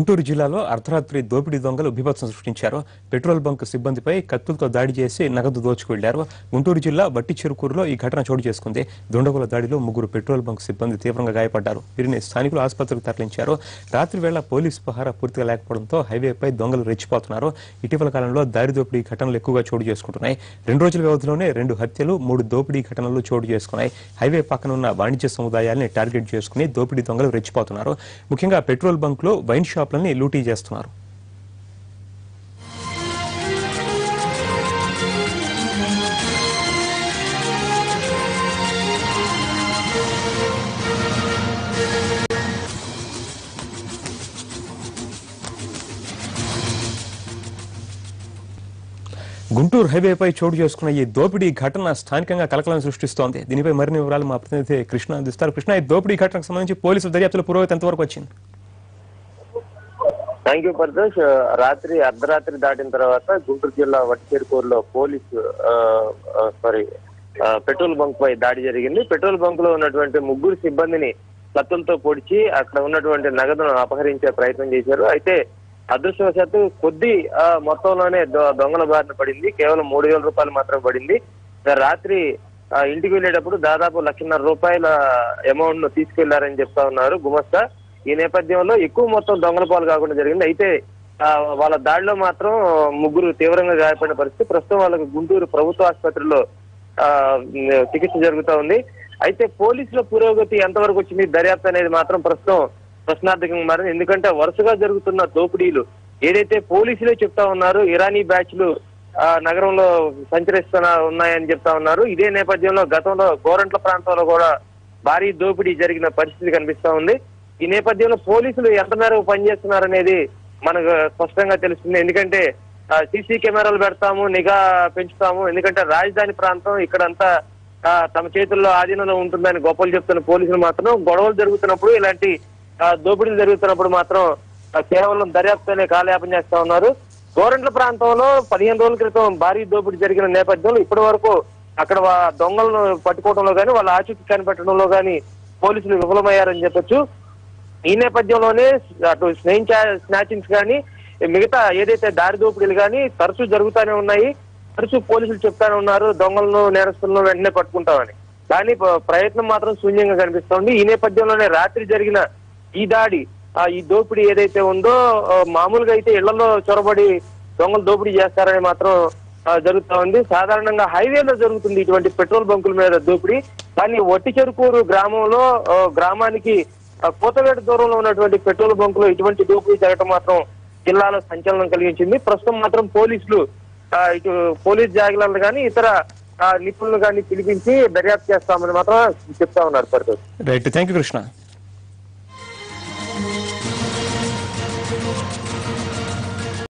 గుంటూరు జిల్లాలో అర్ధరాత్రి దోపిడీ దొంగలు బీభత్సం సృష్టించారు పెట్రోల్ బంక్ సిబ్బందిపై కత్తులతో దాడి చేసి నగదు దోచుకు వెళ్లారు గుంటూరు జిల్లా బట్టి చెరుకూరులో ఈ ఘటన చోటు చేసుకుంది దుండగుల దాడిలో ముగ్గురు పెట్రోల్ బంక్ సిబ్బంది తీవ్రంగా గాయపడ్డారు వీరిని స్థానికులు ఆసుపత్రికి తరలించారు రాత్రి వేళ పోలీసు పహారా పూర్తిగా లేకపోవడంతో హైవేపై దొంగలు రెచ్చిపోతున్నారు ఇటీవల కాలంలో దారి దోపిడీ ఘటనలు ఎక్కువగా చోటు చేసుకుంటున్నాయి రెండు రోజుల వ్యవధిలోనే రెండు హత్యలు మూడు దోపిడీ ఘటనలు చోటు చేసుకున్నాయి హైవే పక్కన ఉన్న వాణిజ్య సముదాయాల్ని టార్గెట్ చేసుకుని దోపిడీ దొంగలు రెచ్చిపోతున్నారు ముఖ్యంగా పెట్రోల్ బంక్ లో వైన్ షాప్లని లూటీ చేస్తున్నారు గుంటూరు హైవేపై చోటు చేసుకున్న ఈ దోపిడీ ఘటన స్థానికంగా కలకలం సృష్టిస్తోంది దీనిపై మరిన్ని వివరాలు మా ప్రతినిధి కృష్ణ అందిస్తారు కృష్ణ ఈ దోపిడీ ఘటనకు సంబంధించి పోలీసుల దర్యాప్తుల పురోగతి ఎంతవరకు వచ్చింది థ్యాంక్ యూ పరదేశ్ రాత్రి అర్ధరాత్రి దాటిన తర్వాత గుంటూరు జిల్లా వట్టిచేరుకూరులో పోలీసు సారీ పెట్రోల్ బంక్ పై దాడి జరిగింది పెట్రోల్ బంక్ లో ఉన్నటువంటి ముగ్గురు సిబ్బందిని కత్తులతో పొడిచి అక్కడ ఉన్నటువంటి నగదును అపహరించే ప్రయత్నం చేశారు అయితే అదృష్టవశాత్తు కొద్ది ఆ, మొత్తంలోనే దొ- దొంగల బారిన పడింది కేవలం మూడు వేల రూపాయలు మాత్రమే పడింది రాత్రి ఆ, ఇంటికి వెళ్ళేటప్పుడు దాదాపు లక్షన్నర రూపాయల అమౌంట్ ను తీసుకెళ్లారని చెప్తా ఉన్నారు గుమస్తా ఈ నేపథ్యంలో ఎక్కువ మొత్తం దొంగల పాలు కాకుండా జరిగింది అయితే ఆ, వాళ్ళ దాడిలో మాత్రం ముగ్గురు తీవ్రంగా గాయపడిన పరిస్థితి ప్రస్తుతం వాళ్ళకి గుంటూరు ప్రభుత్వ ఆసుపత్రిలో ఆ, చికిత్స జరుగుతా ఉంది అయితే పోలీసుల పురోగతి ఎంతవరకు వచ్చింది దర్యాప్తు అనేది మాత్రం ప్రస్తుతం ప్రశ్నార్థకంగా మారింది ఎందుకంటే వరుసగా జరుగుతున్న దోపిడీలు ఏదైతే పోలీసులే చెప్తా ఉన్నారు ఇరానీ బ్యాచ్లు ఆ, నగరంలో సంచరిస్తున్న ఉన్నాయని చెప్తా ఉన్నారు ఇదే నేపథ్యంలో గతంలో గోరంట్ల ప్రాంతంలో కూడా భారీ దోపిడీ జరిగిన పరిస్థితి కనిపిస్తా ఉంది ఈ నేపథ్యంలో పోలీసులు ఎంత మేరకు పనిచేస్తున్నారనేది మనకు స్పష్టంగా తెలుస్తుంది ఎందుకంటే సీసీ కెమెరాలు పెడతాము నిఘా పెంచుతాము ఎందుకంటే రాజధాని ప్రాంతం ఇక్కడంతా ఆ, తమ చేతుల్లో ఆధీనంలో ఉంటుందని గొప్పలు చెప్తున్న పోలీసులు మాత్రం గొడవలు జరుగుతున్నప్పుడు ఇలాంటి ఆ, దోపిడీలు జరుగుతున్నప్పుడు మాత్రం ఆ, కేవలం దర్యాప్తునే కాలయాపన చేస్తా ఉన్నారు గోరంట్ల ప్రాంతంలో పదిహేను రోజుల క్రితం భారీ దోపిడీ జరిగిన నేపథ్యంలో ఇప్పటి వరకు అక్కడ వా- దొంగలను పట్టుకోవడంలో కానీ వాళ్ళ ఆచూకీ కనిపెట్టడంలో కానీ పోలీసులు విఫలమయ్యారని చెప్పొచ్చు ఈ నేపథ్యంలోనే అటు స్నేహం స్నాచింగ్స్ కానీ మిగతా ఏదైతే దారి దోపిడీలు కానీ తరచూ జరుగుతూనే ఉన్నాయి తరచూ పోలీసులు చెప్తానే ఉన్నారు దొంగలను నేరస్తులను వెంటనే పట్టుకుంటామని కానీ ప- ప్రయత్నం మాత్రం శూన్యంగా కనిపిస్తోంది ఈ నేపథ్యంలోనే రాత్రి జరిగిన ఈ దాడి ఆ ఈ దోపిడీ ఏదైతే ఉందో ఆ, మామూలుగా అయితే ఇళ్లలో చొరబడి దొంగలు దోపిడీ చేస్తారని మాత్రం ఆ, జరుగుతా ఉంది సాధారణంగా హైవేలో జరుగుతుంది ఇటువంటి పెట్రోల్ బంకుల మీద దోపిడీ కానీ ఒట్టి చెరుకూరు గ్రామంలో ఆ, గ్రామానికి ఆ, కోతవేట దూరంలో ఉన్నటువంటి పెట్రోల్ బంకులో ఇటువంటి దోపిడీ జరగడం మాత్రం జిల్లాలో సంచలనం కలిగించింది ప్రస్తుతం మాత్రం పోలీసులు ఆ, ఇటు పోలీస్ జాగిలను కానీ ఇతర ఆ, నిపుణులు కానీ పిలిపించి దర్యాప్తు చేస్తామని మాత్రం చెప్తా ఉన్నారు పరిస్థితి రైట్ థ్యాంక్ యూ కృష్ణ